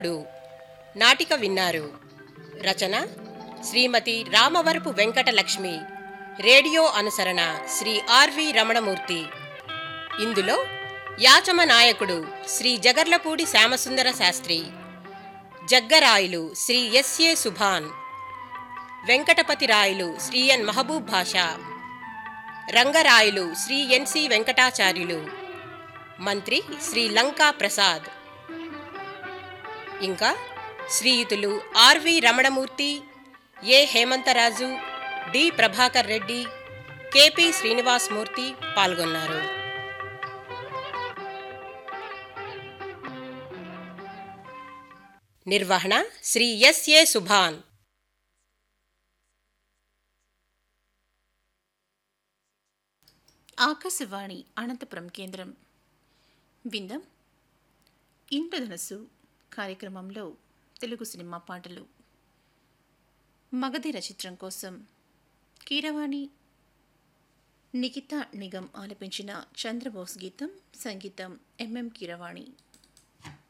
Do. నాటిక విన్నారు రచన శ్రీమతి రామవరపు వెంకటలక్ష్మి రేడియో అనుసరణ శ్రీ ఆర్వి రమణమూర్తి ఇందులో యాచమ నాయకుడు శ్రీ జగర్లపూడి శ్యామసుందర శాస్త్రి జగ్గరాయలు శ్రీ ఎస్ఏ సుభాన్ వెంకటపతి రాయలు శ్రీ ఎన్ మహబూబ్ భాషా రంగరాయలు శ్రీ ఎన్సి వెంకటాచార్యులు మంత్రి శ్రీ లంకా ప్రసాద్ ఇంకా శ్రీయుతులు R V Ramanamurthy A Hemantharaju D Prabhakar Reddy K P Srinivas Murthy పాల్గొన్నారు నిర్వహణ శ్రీ ఎస్ఏ సుభాన్ ఆకాశవాణి అనంతపురం కేంద్రం విందం ఇంద్రధనస్సు కార్యక్రమంలో తెలుగు సినిమా పాటలు మగధీర చిత్రం కోసం కీరవాణి నిఖిత నిగం ఆలపించిన చంద్రబోస్ గీతం సంగీతం ఎంఎం కీరవాణి